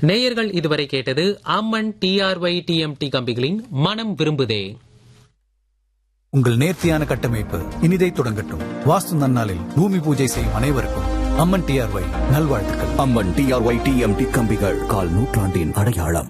நேயர்கள் இதுவரை கேட்டது அம்மன் டிஆர்ஒய் டிஎம்டி கம்பிகளின் மனம் விரும்புதே உங்கள் நேர்த்தியான கட்டமைப்பு இனிதை தொடங்கட்டும் வாஸ்து நன்னாளில் பூமி பூஜை செய்யும் அனைவருக்கும் அம்மன் டிஆர்ஒய் நல்வாழ்த்துக்கள் அம்மன் டிஆர்ஒய் டிஎம்டி கம்பிகள் கால் நூற்றாண்டின் அடையாளம்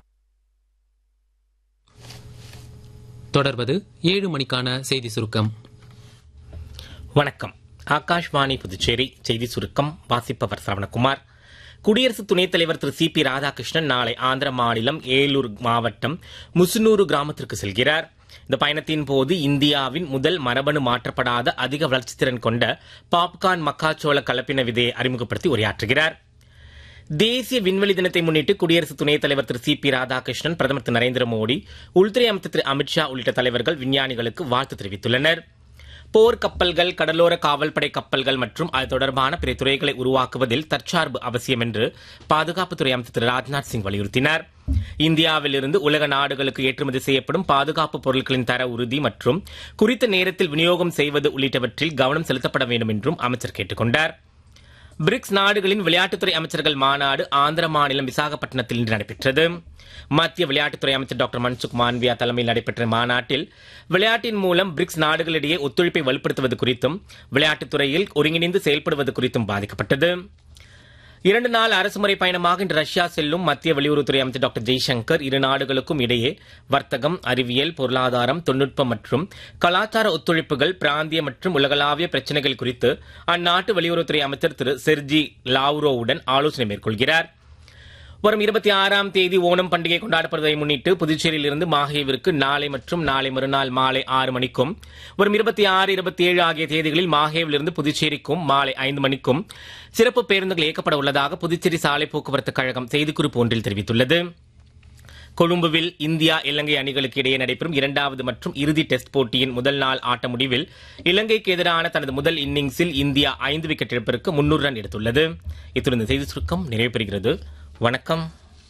தொடர்வது ஏழு மணிக்கான செய்தி சுருக்கம் வணக்கம் ஆகாஷ்வாணி புதுச்சேரி செய்தி சுருக்கம் வாசிப்பவர் சரவணகுமார் குடியரசு துணைத் தலைவர் திரு சி பி ராதாகிருஷ்ணன் நாளை ஆந்திர மாநிலம் ஏலூர் மாவட்டம் முசுனூரு கிராமத்திற்கு செல்கிறார் இந்த பயணத்தின் போது இந்தியாவின் முதல் மரபணு மாற்றப்படாத அதிக வளர்ச்சி திறன் கொண்ட பாப்கார்ன் மக்காச்சோள கலப்பின விதையை அறிமுகப்படுத்தி உரையாற்றுகிறார் தேசிய விண்வெளி தினத்தை முன்னிட்டு குடியரசு துணைத் தலைவர் திரு சி பி ராதாகிருஷ்ணன் பிரதமர் திரு நரேந்திர மோடி உள்துறை அமைச்சர் திரு அமித்ஷா உள்ளிட்ட தலைவர்கள் விஞ்ஞானிகளுக்கு வாழ்த்து தெரிவித்துள்ளனர் போர் கப்பல்கள் கடலோர காவல்படை கப்பல்கள் மற்றும் அது தொடர்பான பிற துறைகளை உருவாக்குவதில் தற்சார்பு அவசியம் என்று பாதுகாப்புத்துறை அமைச்சர் திரு ராஜ்நாத் சிங் வலியுறுத்தினார் இந்தியாவிலிருந்து உலக நாடுகளுக்கு ஏற்றுமதி செய்யப்படும் பாதுகாப்பு பொருட்களின் தர உறுதி மற்றும் குறித்த நேரத்தில் விநியோகம் செய்வது உள்ளிட்டவற்றில் கவனம் செலுத்தப்பட வேண்டும் என்றும் அமைச்சர் கேட்டுக் கொண்டார் பிரிக்ஸ் நாடுகளின் விளையாட்டுத்துறை அமைச்சர்கள் மாநாடு ஆந்திர மாநிலம் விசாகப்பட்டினத்தில் இன்று நடைபெற்றது மத்திய விளையாட்டுத்துறை அமைச்சர் டாக்டர் மன்சுக் மாண்வியா தலைமையில் நடைபெற்ற மாநாட்டில் விளையாட்டின் மூலம் பிரிக்ஸ் நாடுகளிடையே ஒத்துழைப்பை வலுப்படுத்துவது குறித்தும் விளையாட்டுத்துறையில் ஒருங்கிணைந்து செயல்படுவது குறித்தும் பாதிக்கப்பட்டது இரண்டு நாள் அரசுமுறை பயணமாக இன்று ரஷ்யா செல்லும் மத்திய வெளியுறவுத்துறை அமைச்சர் டாக்டர் ஜெய்சங்கர் இரு நாடுகளுக்கும் இடையே வர்த்தகம் அறிவியல் பொருளாதாரம் தொழில்நுட்பம் மற்றும் கலாச்சார ஒத்துழைப்புகள் பிராந்திய மற்றும் உலகளாவிய பிரச்சினைகள் குறித்து அந்நாட்டு வெளியுறவுத்துறை அமைச்சர் திரு செர்ஜி லாவ்ரோவுடன் ஆலோசனை மேற்கொள்கிறார் வரும் இருபத்தி ஆறாம் தேதி ஓணம் பண்டிகை கொண்டாடப்படுவதை முன்னிட்டு புதுச்சேரியில் இருந்து மாஹேவிற்கு நாளை மற்றும் நாளை மறுநாள் மாலை ஆறு மணிக்கும் வரும் இருபத்தி ஆறு இருபத்தி ஏழு ஆகிய தேதிகளில் மாஹேவில் இருந்து புதுச்சேரிக்கும் மாலை ஐந்து மணிக்கும் சிறப்பு பேருந்துகள் இயக்கப்பட உள்ளதாக புதுச்சேரி சாலை போக்குவரத்து கழகம் செய்திக்குறிப்பு ஒன்றில் தெரிவித்துள்ளது கொழும்புவில் இந்தியா இலங்கை அணிகளுக்கு இடையே நடைபெறும் இரண்டாவது மற்றும் இறுதி டெஸ்ட் போட்டியின் முதல் நாள் ஆட்ட முடிவில் இலங்கைக்கு எதிரான தனது முதல் இன்னிங்ஸில் இந்தியா ஐந்து விக்கெட் இழப்பிற்கு முன்னூறு ரன் எடுத்துள்ளது இத்துடன் இந்த செய்தி சுருக்கம் நிறைவு பெறுகிறது வணக்கம்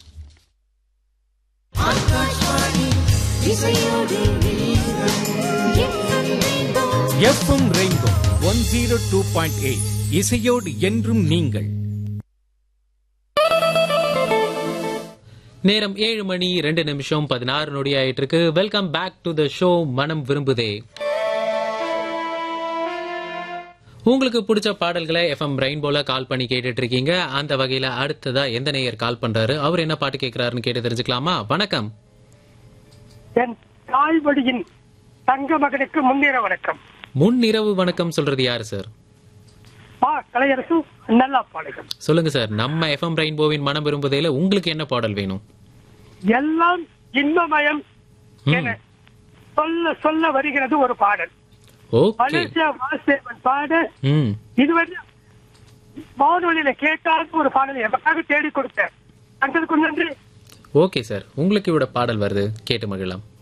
FM rainbow one zero two point eight இசையோடு என்றும் நீங்கள் நேரம் ஏழு மணி ரெண்டு நிமிஷம் பதினாறு நொடி ஆயிட்டு இருக்கு welcome back to the show மனம் விரும்புதே உங்களுக்கு பிடிச்ச பாடல்களை எஃப்எம் ரெயின்போல கால் பண்ணி கேட்டுட்டு இருக்கீங்க அந்த வகையில அடுத்ததா எந்த நேயர் கால் பண்றாரு அவர் என்ன பாட்டு கேட்கிறாருன்னு கேட்டு தெரிஞ்சுக்கலாமா வணக்கம் என் தாய்மொழியின் தங்க மகனுக்கு முன்னிற வணக்கம் முன்னிரவு வணக்கம் சொல்றது யாரு சார் பா கலையரசு நல்லா பாடுகள் சொல்லுங்க சார் நம்ம எஃப்எம் ரெயின்போவின் மனம் விரும்புதையில உங்களுக்கு என்ன பாடல் வேணும் எல்லாம் இன்பமயம் என சொல்ல சொல்ல வருகிறது ஒரு பாடல் ஓகே மலேசியா வாசுதேவன் பாட ம் இதுவரை வானொலியில கேட்டாலும் ஒரு பாடல் எவராக தேடி கொடுத்தேன் அந்ததுக்கு நன்றி ஓகே சார் உங்களுக்கு இவ்வளவு பாடல் வருது கேட்டு மகிழலாம்